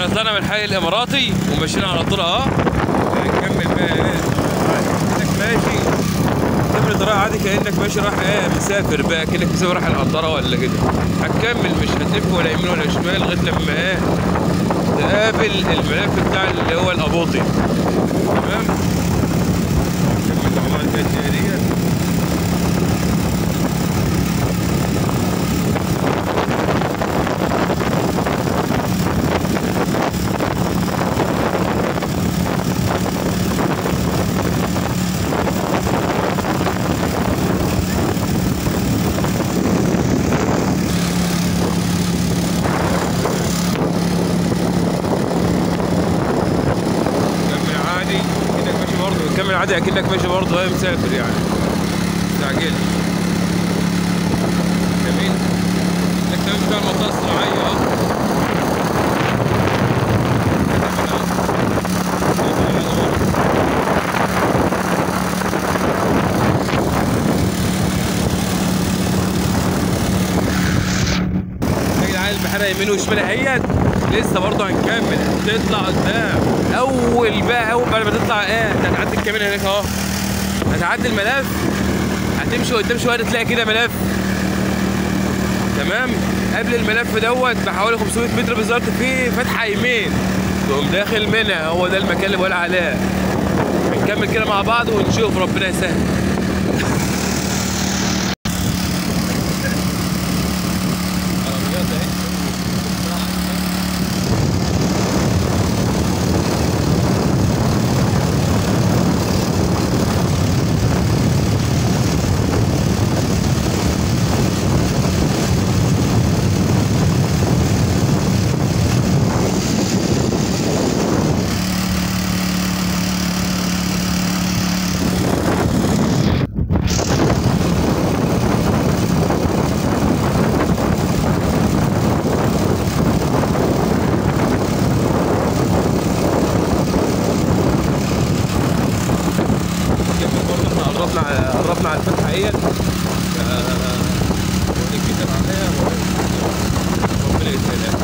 احنا طلعنا من الحي الاماراتي وماشيين على طول اهو هنكمل بقى ايه كانك ماشي تمشي طريق عادي كانك ماشي رايح ايه مسافر بقى كانك مسافر رايح القنطره ولا كده هتكمل مش هتلف ولا يمين ولا شمال لغايه لما ايه تقابل الملف بتاع اللي هو الابوطي تمام نكمل مع بعض كده الدائريه كمل عادي كأنك ماشي برضه كمل عادي اكنك ماشي برضه ايه مسافر يعني مستعجل جميل انك تمشي بقى المنطقه الصناعيه اهو يا جدعان البحيره يمين وشمال اهيت لسه برضه هنكمل تطلع قدام اول بقى اول بعد ما تطلع ايه انت هتعدي الكاميرا هناك اهو هتعدي الملف هتمشي قدام شويه تلاقي كده ملف تمام قبل الملف دوت بحوالي 500 متر بالظبط في فتحه يمين تقوم داخل منها هو ده المكان اللي بقول عليه نكمل كده مع بعض ونشوف ربنا يسهل عربيات اهي نكمل برضه احنا قربنا على قربنا على الفتحه اهيت وريك كده عليها ربنا يسهلها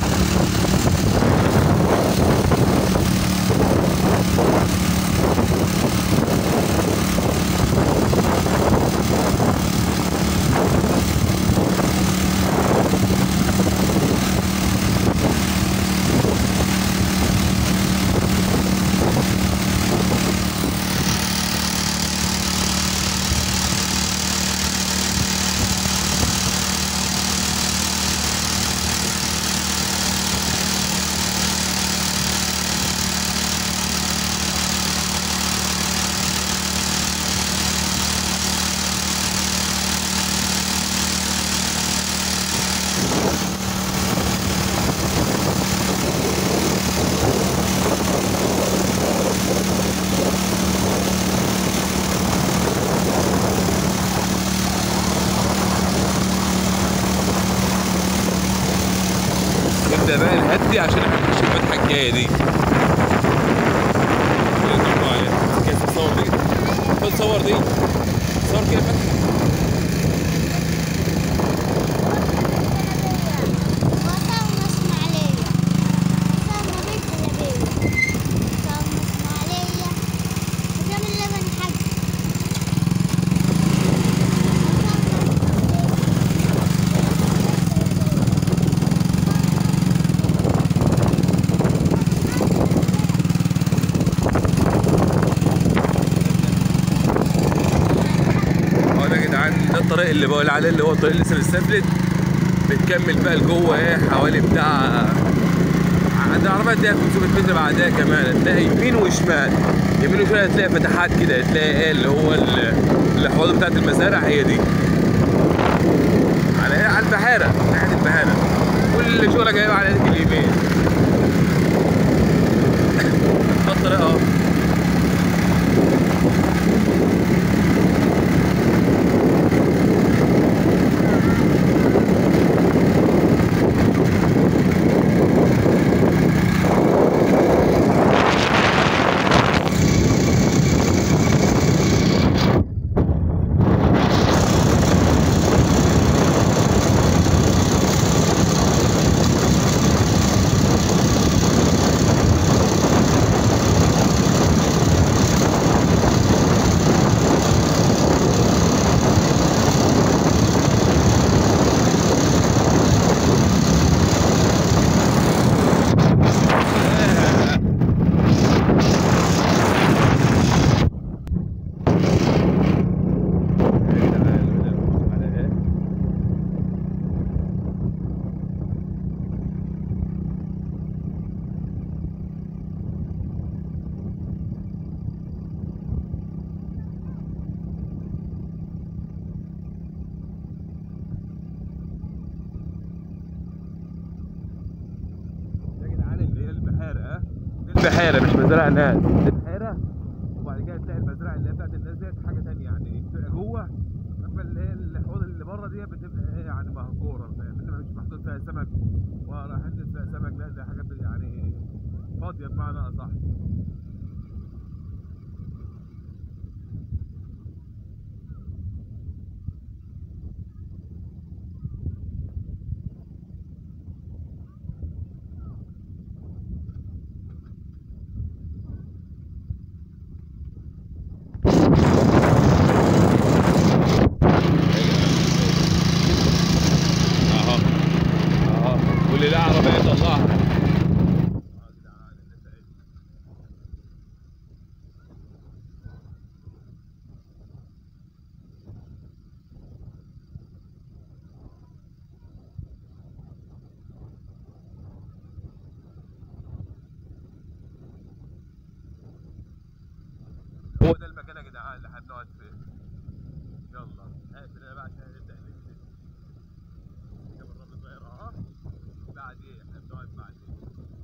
نبدا بقى نهدي عشان احنا نخش الفتحه الجايه دي كيف تصور دي خد صور دي صور كده فتحه وصلنا اسماعيلية وصلنا بيت اللبية وصلنا اسماعيلية وجاب اللبن حق اهو ده يا جدعان ده الطريق اللي بقول عليه اللي هو الطريق لسه مستفلت بتكمل بقى لجوه ايه حوالي بتاع عند العربية تلاقي 500 متر بعدها كمان هتلاقي يمين وشمال يمين وشمال هتلاقي فتحات كده هتلاقي ايه اللي هو ال- الحوض بتاعت المزارع هي دي على ايه على البحيرة ناحية البحيرة كل شغلك هيبقى على ايدك اليمين ده الطريق اهو بحيره مش مزرعه ناس دي بحيره وبعد كده تلاقي المزرعه اللي هي بتاعت الناس ديت حاجه تانية يعني بتبقى جوه اما اللي هي الحوض اللي بره دي بتبقى ايه يعني مهجوره فاهم انما مش محطوط فيها سمك ولا حته فيها سمك لا ده حاجه يعني فاضيه بمعنى اصح اهو اهو واللي لا عربيه يطلعها هو ده المكان يا جدعان اللي هنقعد فيه يلا اقفل انا بقى عشان نبدا ننزل كده بالرب صغير اهو بعدين احنا بنقعد بعدين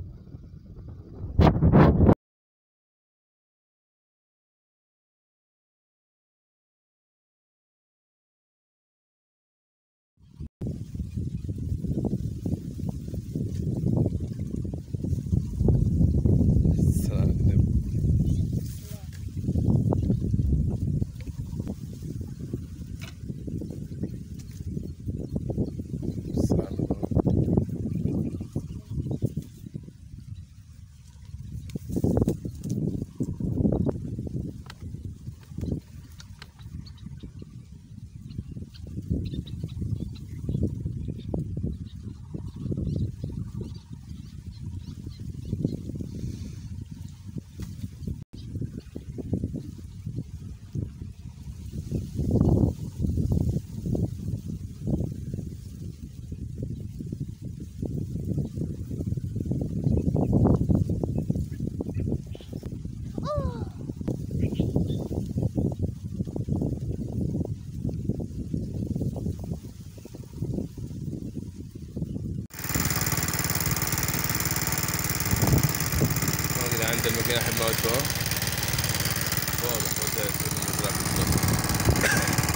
السلام عليكم السلام عليكم أوه. يا جدعان ده المكان اللي احب نقعد فيه اهو. واضح هو ده المزرعة بالظبط